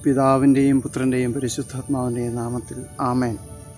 പിതാവിൻ്റെയും പുത്രൻ്റെയും പരിശുദ്ധാത്മാവിൻ്റെയും നാമത്തിൽ ആമേൻ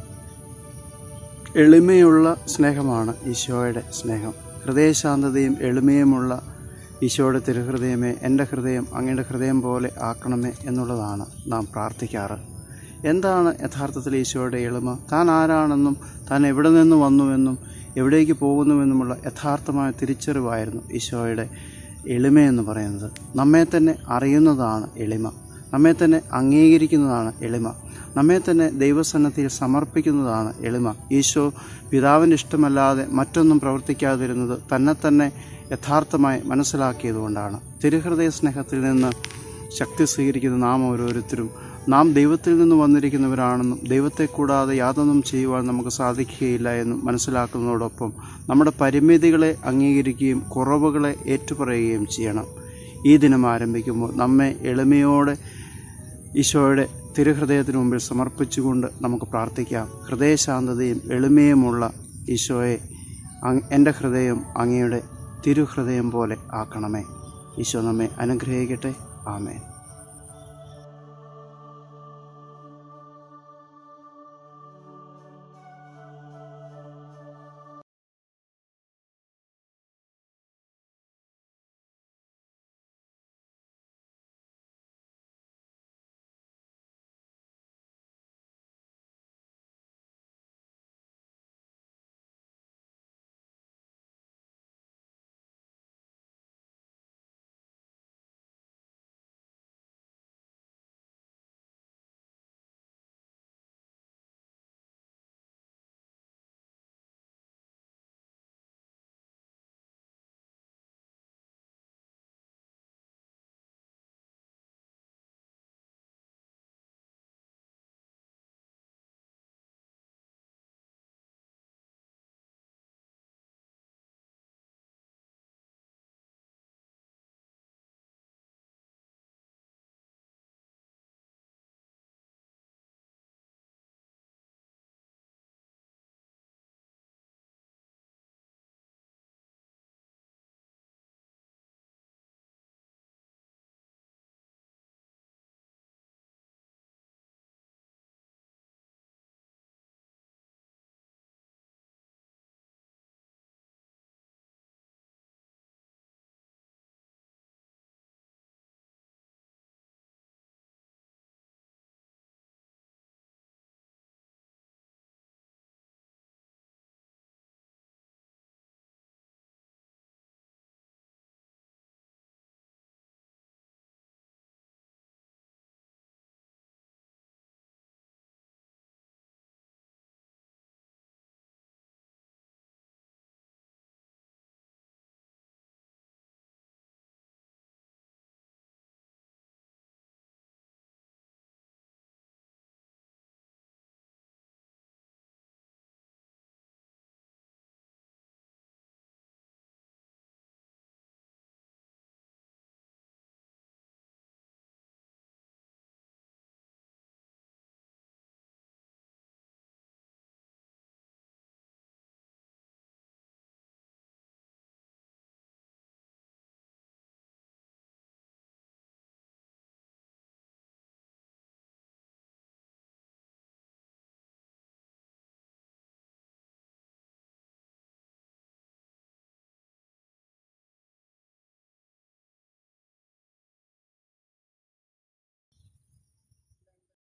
എളിമയുള്ള സ്നേഹമാണ് ഈശോയുടെ സ്നേഹം ഹൃദയശാന്തതയും എളിമയുമുള്ള ഈശോയുടെ തിരുഹൃദയമേ എൻ്റെ ഹൃദയം അങ്ങയുടെ ഹൃദയം പോലെ ആക്കണമേ എന്നുള്ളതാണ് നാം പ്രാർത്ഥിക്കാറ് എന്താണ് യഥാർത്ഥത്തിൽ ഈശോയുടെ എളിമ താൻ ആരാണെന്നും താൻ എവിടെ നിന്ന് വന്നുവെന്നും എവിടേക്ക് പോകുന്നുവെന്നുമുള്ള യഥാർത്ഥമായ തിരിച്ചറിവായിരുന്നു ഈശോയുടെ എളിമയെന്ന് പറയുന്നത് നമ്മെ തന്നെ അറിയുന്നതാണ് എളിമ നമ്മെ തന്നെ അംഗീകരിക്കുന്നതാണ് എളിമ നമ്മെ തന്നെ ദൈവസന്നദ്ധിയിൽ സമർപ്പിക്കുന്നതാണ് എളിമ ഈശോ പിതാവിൻ്റെ ഇഷ്ടമല്ലാതെ മറ്റൊന്നും പ്രവർത്തിക്കാതിരുന്നത് തന്നെ തന്നെ യഥാർത്ഥമായി മനസ്സിലാക്കിയതുകൊണ്ടാണ് തിരുഹൃദയ സ്നേഹത്തിൽ നിന്ന് ശക്തി സ്വീകരിക്കുന്ന നാം ഓരോരുത്തരും നാം ദൈവത്തിൽ നിന്ന് വന്നിരിക്കുന്നവരാണെന്നും ദൈവത്തെ കൂടാതെ യാതൊന്നും ചെയ്യുവാൻ നമുക്ക് സാധിക്കുകയില്ല എന്നും മനസ്സിലാക്കുന്നതോടൊപ്പം നമ്മുടെ പരിമിതികളെ അംഗീകരിക്കുകയും കുറവുകളെ ഏറ്റുപറയുകയും ചെയ്യണം ഈ ദിനം ആരംഭിക്കുമ്പോൾ നമ്മെ എളിമയോടെ ഈശോയുടെ തിരുഹൃദയത്തിന് മുമ്പിൽ സമർപ്പിച്ചുകൊണ്ട് നമുക്ക് പ്രാർത്ഥിക്കാം ഹൃദയശാന്തതയും എളിമയുമുള്ള ഈശോയെ അങ് എൻ്റെ ഹൃദയം അങ്ങയുടെ തിരുഹൃദയം പോലെ ആക്കണമേ ഈശോ നമ്മെ അനുഗ്രഹിക്കട്ടെ ആമേൻ